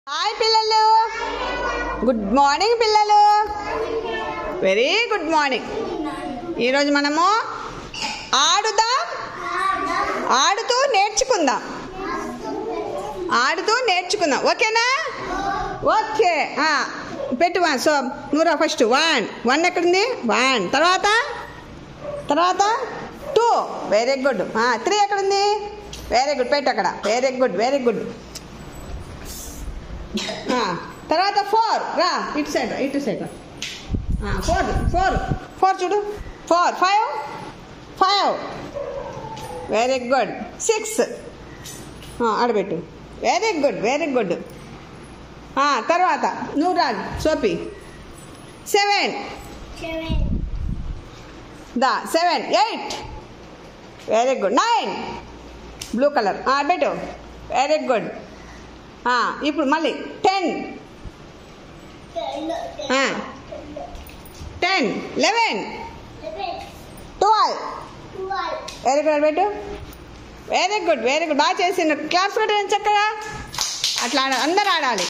hi పిల్లలు good morning పిల్లలు very good morning ఈరోజు మనము ఆడుదాం ఆడుతూ నేర్చుకుందాం ఆడుతూ నేర్చుకుందాం ఓకేనా ఓకే ఆ, పెట్టు వన్ సో నూరా ఫస్ట్ వన్ వన్ ఎక్కడుంది వన్ తర్వాత తర్వాత టూ వెరీ గుడ్ త్రీ ఎక్కడుంది వెరీ గుడ్ పెట్టు అక్కడ వెరీ గుడ్ వెరీ గుడ్ తర్వాత ఫోర్ రా ఇటు సైడ్ రా, ఇటు సైడ్ రా ఫోర్ ఫోర్ ఫోర్ చూడు four five five very good six ఆడబెట్టు వెరీ గుడ్ వెరీ గుడ్ తర్వాత నువ్వు రా సోపి సెవెన్ దా seven eight very good nine blue colour పెట్టు వెరీ గుడ్ ఇప్పుడు మళ్ళీ ten ten eleven twelve very good పెట్టు వెరీ గుడ్ వెరీ గుడ్ బాగా చేసిండు క్లాస్ కూడా చక్కగా అట్లా ఆడ అందరు ఆడాలి